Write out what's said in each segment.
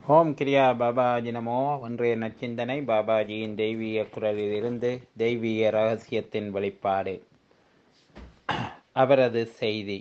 ஓம் கிரியா பாபாஜி நமோ இன்றைய நச்சிந்தனை பாபாஜியின் தெய்வீக குரலிலிருந்து தெய்வீக ரகசியத்தின் வெளிப்பாடு அவரது செய்தி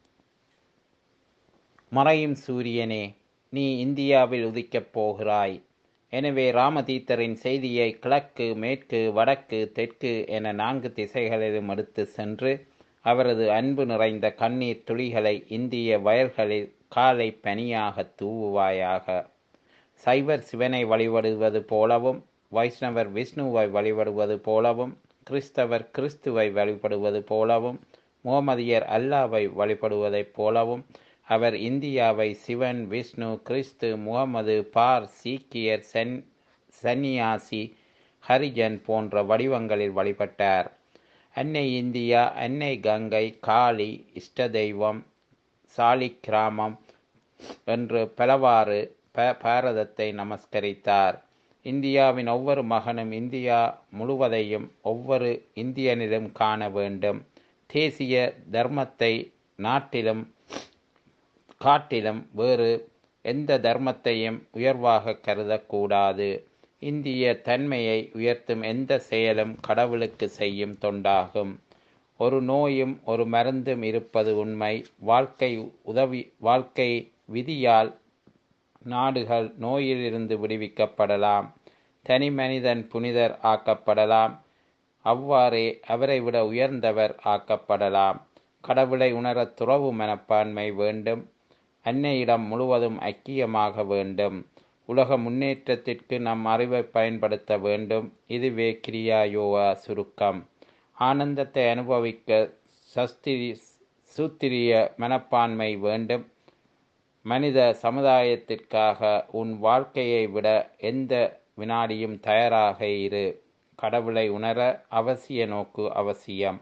மறையும் சூரியனே நீ இந்தியாவில் உதிக்கப் போகிறாய் எனவே ராமதீத்தரின் செய்தியை கிழக்கு மேற்கு வடக்கு தெற்கு என நான்கு திசைகளிலும் எடுத்து சென்று அவரது அன்பு நிறைந்த கண்ணீர் துளிகளை இந்திய வயல்களில் காலை பனியாக தூவுவாயாக சைவர் சிவனை வழிபடுவது போலவும் வைஷ்ணவர் விஷ்ணுவை வழிபடுவது போலவும் கிறிஸ்தவர் கிறிஸ்துவை வழிபடுவது போலவும் முகமதியர் அல்லாவை வழிபடுவதைப் போலவும் அவர் இந்தியாவை சிவன் விஷ்ணு கிறிஸ்து முகமது பார் சீக்கியர் சென் சன்னியாசி ஹரிஜன் போன்ற வடிவங்களில் வழிபட்டார் அன்னை இந்தியா அன்னை கங்கை காளி இஷ்ட தெய்வம் சாலிக்கிராமம் என்று பலவாறு ப பாரதத்தை நமஸ்கரித்தார் இந்தியாவின் ஒவ்வொரு மகனும் இந்தியா முழுவதையும் ஒவ்வொரு இந்தியனிலும் காண வேண்டும் தேசிய தர்மத்தை நாட்டிலும் காட்டிலும் வேறு எந்த தர்மத்தையும் உயர்வாக கருதக்கூடாது இந்திய தன்மையை உயர்த்தும் எந்த செயலும் கடவுளுக்கு செய்யும் தொண்டாகும் ஒரு நோயும் ஒரு மருந்தும் இருப்பது உண்மை வாழ்க்கை உதவி வாழ்க்கை விதியால் நாடுகள் நோயிலிருந்து விடுவிக்கப்படலாம் தனி மனிதன் புனிதர் ஆக்கப்படலாம் அவ்வாறே அவரை விட உயர்ந்தவர் ஆக்கப்படலாம் கடவுளை உணர துறவு மனப்பான்மை வேண்டும் அன்னையிடம் முழுவதும் ஐக்கியமாக வேண்டும் உலக முன்னேற்றத்திற்கு நம் அறிவை பயன்படுத்த வேண்டும் இதுவே கிரியா யோகா சுருக்கம் ஆனந்தத்தை அனுபவிக்க சஸ்திரி சூத்திரிய மனப்பான்மை வேண்டும் மனித சமுதாயத்திற்காக உன் வாழ்க்கையை விட எந்த வினாடியும் தயாராக இரு கடவுளை உணர அவசிய நோக்கு அவசியம்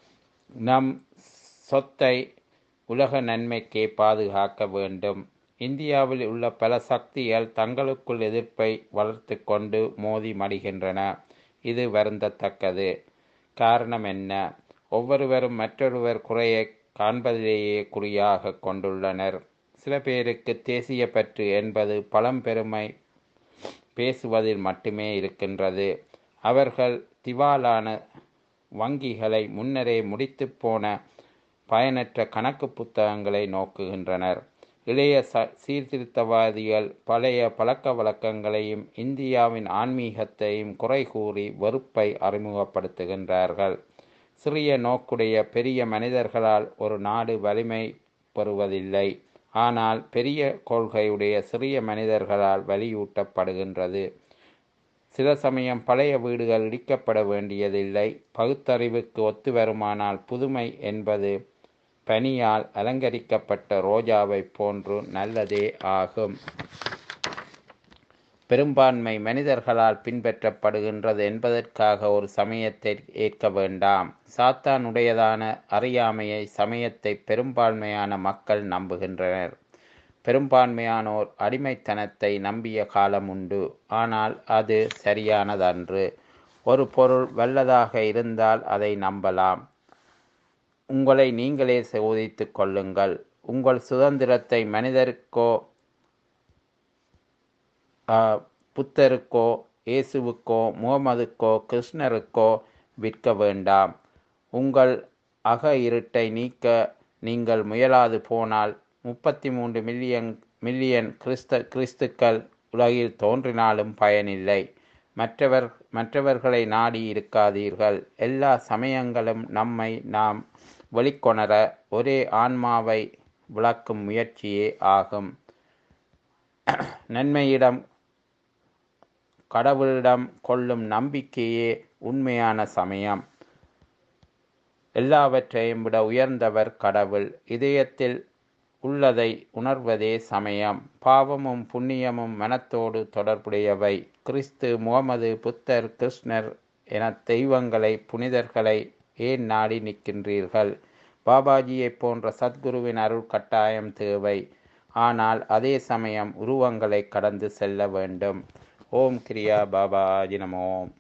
நம் சொத்தை உலக நன்மைக்கே பாதுகாக்க வேண்டும் இந்தியாவில் உள்ள பல சக்திகள் தங்களுக்குள் எதிர்ப்பை வளர்த்து கொண்டு மோதி மடிகின்றன இது வருந்தத்தக்கது காரணம் என்ன ஒவ்வொருவரும் மற்றொருவர் குறையை காண்பதிலேயே குறியாக கொண்டுள்ளனர் சில பேருக்கு தேசிய பற்று என்பது பழம்பெருமை பேசுவதில் மட்டுமே இருக்கின்றது அவர்கள் திவாலான வங்கிகளை முன்னரே முடித்து போன பயனற்ற கணக்கு புத்தகங்களை நோக்குகின்றனர் இளைய ச சீர்திருத்தவாதிகள் பழைய பழக்க வழக்கங்களையும் இந்தியாவின் ஆன்மீகத்தையும் குறை கூறி வெறுப்பை அறிமுகப்படுத்துகின்றார்கள் சிறிய நோக்குடைய பெரிய மனிதர்களால் ஒரு நாடு வலிமை பெறுவதில்லை ஆனால் பெரிய கொள்கையுடைய சிறிய மனிதர்களால் வலியூட்டப்படுகின்றது சில சமயம் பழைய வீடுகள் இடிக்கப்பட வேண்டியதில்லை பகுத்தறிவுக்கு ஒத்து வருமானால் புதுமை என்பது பனியால் அலங்கரிக்கப்பட்ட ரோஜாவை போன்று நல்லதே ஆகும் பெரும்பான்மை மனிதர்களால் பின்பற்றப்படுகின்றது என்பதற்காக ஒரு சமயத்தை ஏற்க வேண்டாம் சாத்தானுடையதான அறியாமையை சமயத்தை பெரும்பான்மையான மக்கள் நம்புகின்றனர் பெரும்பான்மையானோர் அடிமைத்தனத்தை நம்பிய காலம் உண்டு ஆனால் அது சரியானதன்று ஒரு பொருள் வல்லதாக இருந்தால் அதை நம்பலாம் உங்களை நீங்களே சோதித்து கொள்ளுங்கள் உங்கள் சுதந்திரத்தை மனிதருக்கோ புத்தருக்கோ இயேசுவுக்கோ முகமதுக்கோ கிருஷ்ணருக்கோ விற்க வேண்டாம் உங்கள் அக இருட்டை நீக்க நீங்கள் முயலாது போனால் முப்பத்தி மூன்று மில்லியன் மில்லியன் கிறிஸ்த கிறிஸ்துக்கள் உலகில் தோன்றினாலும் பயனில்லை மற்றவர் மற்றவர்களை நாடி இருக்காதீர்கள் எல்லா சமயங்களும் நம்மை நாம் வெளிக்கொணர ஒரே ஆன்மாவை விளக்கும் முயற்சியே ஆகும் நன்மையிடம் கடவுளிடம் கொள்ளும் நம்பிக்கையே உண்மையான சமயம் எல்லாவற்றையும் விட உயர்ந்தவர் கடவுள் இதயத்தில் உள்ளதை உணர்வதே சமயம் பாவமும் புண்ணியமும் மனத்தோடு தொடர்புடையவை கிறிஸ்து முகமது புத்தர் கிருஷ்ணர் என தெய்வங்களை புனிதர்களை ஏன் நாடி நிற்கின்றீர்கள் பாபாஜியைப் போன்ற சத்குருவின் அருள் கட்டாயம் தேவை ஆனால் அதே சமயம் உருவங்களை கடந்து செல்ல வேண்டும் ஓம் கிரியா பாபாஜி நமோம்